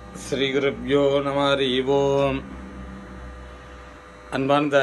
ஸ்ரீகுருப்யோ நம ஓம் அன்பார்ந்த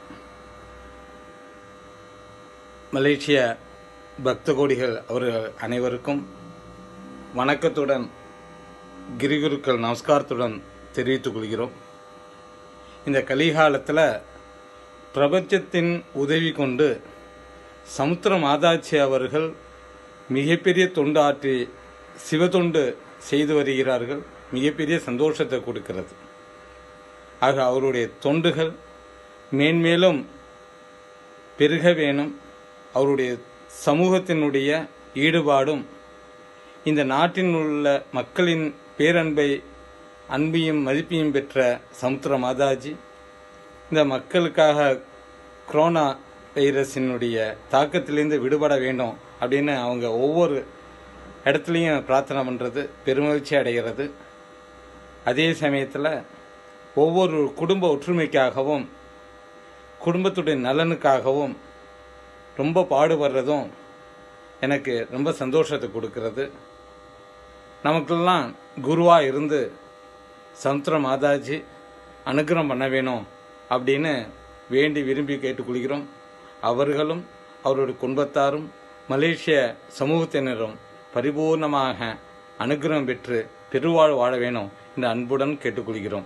மலேசிய பக்த கோடிகள் அவர்கள் அனைவருக்கும் வணக்கத்துடன் கிரிகுருக்கள் நமஸ்காரத்துடன் தெரிவித்துக் கொள்கிறோம் இந்த கலிகாலத்தில் பிரபஞ்சத்தின் உதவி கொண்டு சமுத்திர மாதாட்சி அவர்கள் மிகப்பெரிய தொண்டு ஆற்றி சிவத்தொண்டு செய்து வருகிறார்கள் மிகப்பெரிய சந்தோஷத்தை கொடுக்கிறது ஆக அவருடைய தொண்டுகள் மேன்மேலும் பெருக வேணும் அவருடைய சமூகத்தினுடைய ஈடுபாடும் இந்த நாட்டில் உள்ள மக்களின் பேரன்பை அன்பையும் மதிப்பையும் பெற்ற சமுத்திர மாதாஜி இந்த மக்களுக்காக கொரோனா வைரஸினுடைய தாக்கத்திலிருந்து விடுபட வேண்டும் அப்படின்னு அவங்க ஒவ்வொரு இடத்துலையும் பிரார்த்தனை பண்ணுறது பெருமகிழ்ச்சி அடைகிறது அதே சமயத்தில் ஒவ்வொரு குடும்ப ஒற்றுமைக்காகவும் குடும்பத்துடைய நலனுக்காகவும் ரொம்ப பாடுபடுறதும் எனக்கு ரொம்ப சந்தோஷத்தை கொடுக்கிறது நமக்கெல்லாம் குருவாக இருந்து சமுத்திர மாதாஜி அனுகிரகம் பண்ண வேணும் அப்படின்னு வேண்டி விரும்பி கேட்டுக்கொள்கிறோம் அவர்களும் அவருடைய குடும்பத்தாரும் மலேசிய சமூகத்தினரும் பரிபூர்ணமாக அனுகிரகம் பெற்று பெருவாழ் வாழ வேணும் இந்த அன்புடன் கேட்டுக்கொள்கிறோம்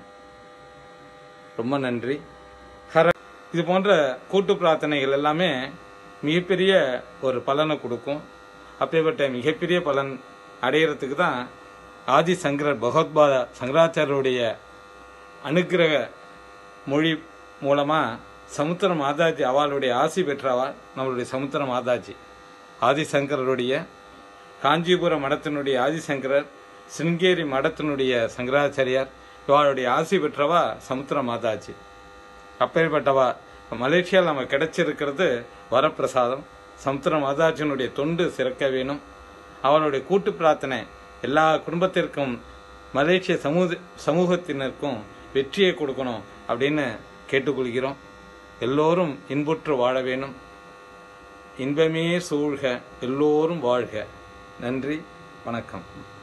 ரொம்ப நன்றி ஹர இது போன்ற கூட்டு பிரார்த்தனைகள் எல்லாமே மிகப்பெரிய ஒரு பலனை கொடுக்கும் அப்பேற்பட்ட மிகப்பெரிய பலன் அடையிறதுக்கு தான் ஆதி சங்கரர் பகவத்பாதா சங்கராச்சாரியருடைய அனுக்கிரக மொழி மூலமாக சமுத்திர மாதாஜி அவளுடைய ஆசி பெற்றவா நம்மளுடைய சமுத்திர மாதாஜி ஆதிசங்கரருடைய காஞ்சிபுரம் மடத்தினுடைய ஆதிசங்கரர் சிருங்கேரி மடத்தினுடைய சங்கராச்சாரியார் இவளுடைய ஆசி பெற்றவா சமுத்திர மாதாஜி அப்பேற்பட்டவா மலேசியாவில் நம்ம கிடைச்சிருக்கிறது வரப்பிரசாதம் சமுத்திர மாதாஜினுடைய தொண்டு சிறக்க வேணும் அவனுடைய கூட்டு பிரார்த்தனை எல்லா குடும்பத்திற்கும் மலேசிய சமூக சமூகத்தினருக்கும் வெற்றியை கொடுக்கணும் அப்படின்னு கேட்டுக்கொள்கிறோம் எல்லோரும் இன்புற்று வாழ வேணும் இன்பமே சூழ்க எல்லோரும் வாழ்க நன்றி வணக்கம்